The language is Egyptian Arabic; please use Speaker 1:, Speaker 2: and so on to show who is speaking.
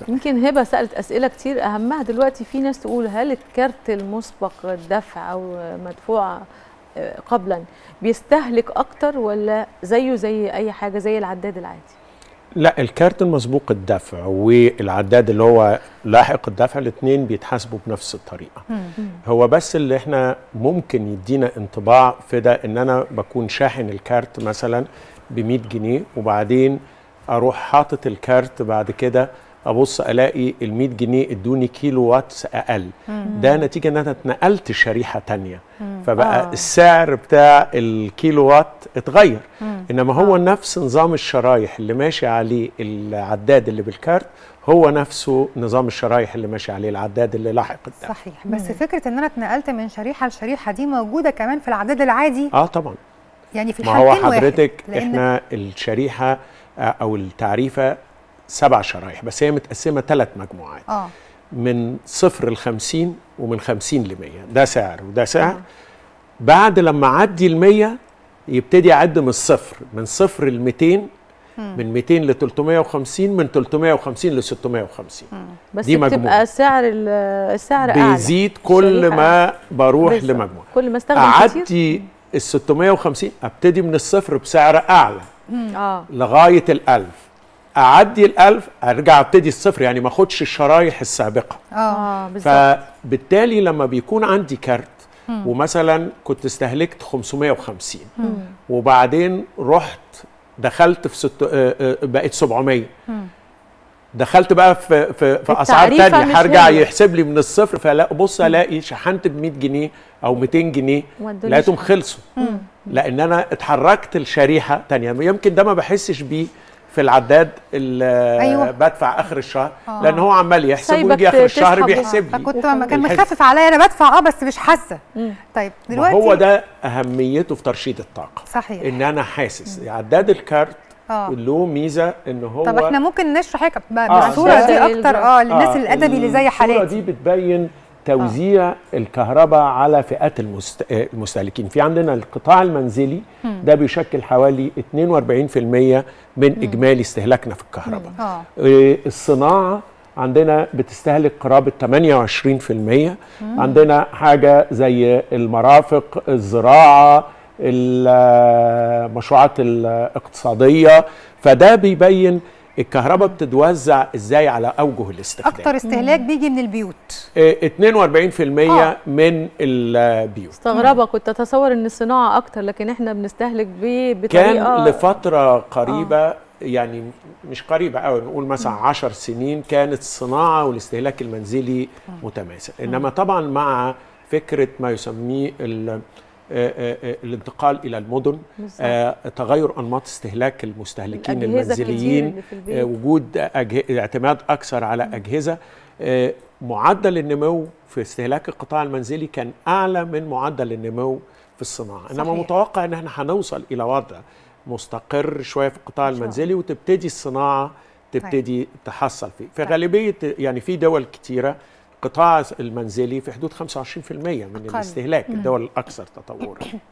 Speaker 1: يمكن هبه سالت اسئله كتير اهمها دلوقتي في ناس تقول هل الكارت المسبق الدفع او مدفوع آه، قبلا بيستهلك اكتر ولا زيه زي اي حاجه زي العداد العادي
Speaker 2: لا الكارت المسبوق الدفع والعداد اللي هو لاحق الدفع الاثنين بيتحاسبوا بنفس الطريقه هو بس اللي احنا ممكن يدينا انطباع في ده ان انا بكون شاحن الكارت مثلا ب 100 جنيه وبعدين اروح حاطط الكارت بعد كده ابص الاقي ال 100 جنيه ادوني كيلو واتس اقل ده نتيجه ان انا اتنقلت شريحه تانية فبقى
Speaker 1: آه.
Speaker 2: آه. السعر بتاع الكيلو وات اتغير انما هو آه. نفس نظام الشرايح اللي ماشي عليه العداد اللي بالكارت هو نفسه نظام الشرايح اللي ماشي عليه العداد اللي لاحق الدفع
Speaker 3: صحيح بس فكره ان انا اتنقلت من شريحه لشريحه دي موجوده كمان في العداد العادي
Speaker 2: اه طبعا
Speaker 3: يعني في
Speaker 2: ما هو
Speaker 3: الحالتين واحد
Speaker 2: حضرتك
Speaker 3: لأن-
Speaker 2: احنا الشريحه آه، او التعريفه سبع شرايح بس هي متقسمه ثلاث مجموعات
Speaker 3: اه
Speaker 2: من صفر ل 50 ومن 50 ل 100 ده سعر وده سعر بعد لما اعدي ال 100 يبتدي اعد من الصفر من صفر ل 200 من 200 ل 350 من 350 ل 650
Speaker 1: بس
Speaker 2: دي
Speaker 1: بتبقى
Speaker 2: مجموعة.
Speaker 1: سعر ال- السعر اعلى
Speaker 2: بيزيد كل
Speaker 1: شريحة
Speaker 2: ما بروح
Speaker 1: بالظبط.
Speaker 2: لمجموعه
Speaker 1: كل ما استخدم كتير
Speaker 2: اعدي ال 650 ابتدي من الصفر بسعر اعلى
Speaker 1: اه
Speaker 2: لغايه الألف اعدي الألف ارجع ابتدي الصفر يعني ما اخدش الشرايح السابقه
Speaker 3: اه
Speaker 1: اه بالظبط
Speaker 2: فبالتالي لما بيكون عندي كارت ومثلا كنت استهلكت 550 وبعدين رحت دخلت في ست... آه، آه، بقت 700 دخلت بقى في في, في اسعار
Speaker 1: التعريفة
Speaker 2: تانية
Speaker 1: مش
Speaker 2: هرجع
Speaker 1: هي.
Speaker 2: يحسب لي من الصفر فلا بص الاقي شحنت ب 100 جنيه او 200 جنيه
Speaker 1: وادوني
Speaker 2: لقيتهم
Speaker 1: شحن.
Speaker 2: خلصوا لان انا اتحركت لشريحه تانية يمكن ده ما بحسش بيه في العداد اللي
Speaker 3: أيوة.
Speaker 2: بدفع اخر الشهر
Speaker 3: آه.
Speaker 2: لان هو عمال يحسب
Speaker 1: سايبك
Speaker 2: ويجي اخر الشهر
Speaker 1: تسحب
Speaker 2: بيحسب لي
Speaker 3: فكنت لما كان
Speaker 2: الحس-
Speaker 3: مخفف عليا انا بدفع اه بس مش حاسه طيب دلوقتي
Speaker 2: هو ده اهميته في ترشيد الطاقه
Speaker 3: صحيح
Speaker 2: ان انا حاسس عداد الكارت
Speaker 3: اه
Speaker 2: له ميزه ان هو
Speaker 3: طب احنا ممكن نشرح هيك ب-
Speaker 2: آه،
Speaker 3: بالصوره
Speaker 1: ده
Speaker 3: دي
Speaker 1: زي
Speaker 3: اكتر
Speaker 1: الجو.
Speaker 3: اه للناس
Speaker 2: آه،
Speaker 3: الادبي اللي زي
Speaker 2: الصورة
Speaker 3: حالاتي
Speaker 2: دي بتبين توزيع الكهرباء على فئات المست... آه، المستهلكين في عندنا القطاع المنزلي ده بيشكل حوالي 42% من اجمالي استهلاكنا في الكهرباء
Speaker 3: اه
Speaker 2: آه، الصناعه عندنا بتستهلك قرابه 28% عندنا حاجه زي المرافق الزراعه المشروعات الاقتصاديه فده بيبين الكهرباء بتتوزع ازاي على اوجه الاستخدام
Speaker 3: اكتر استهلاك بيجي من البيوت
Speaker 2: آه، 42%
Speaker 3: آه.
Speaker 2: من البيوت
Speaker 1: مستغربه كنت اتصور ان الصناعه اكتر لكن احنا بنستهلك بيه
Speaker 2: كان
Speaker 1: بطريقه
Speaker 2: لفترة قريبة يعني مش قريبة أوي نقول مثلا عشر سنين كانت الصناعة والاستهلاك المنزلي متماثل إنما طبعا مع فكرة ما يسميه ال- آه، آه، آه، الانتقال إلى المدن
Speaker 1: بالظبط.
Speaker 2: آه، تغير أنماط استهلاك المستهلكين
Speaker 1: الأجهزة كتير
Speaker 2: المنزليين
Speaker 1: اللي في البيت.
Speaker 2: آه، وجود أجه... اعتماد أكثر على أجهزة آه، معدل النمو في استهلاك القطاع المنزلي كان أعلى من معدل النمو في الصناعة إنما
Speaker 3: صحيح.
Speaker 2: متوقع إن احنا هنوصل إلى وضع مستقر شوية في القطاع
Speaker 3: إن شاء
Speaker 2: المنزلي وتبتدي الصناعة تبتدي تحصل فيه في غالبية يعني في دول كتيرة القطاع المنزلي في حدود 25% من
Speaker 3: أقل.
Speaker 2: الاستهلاك الدول الأكثر تطورا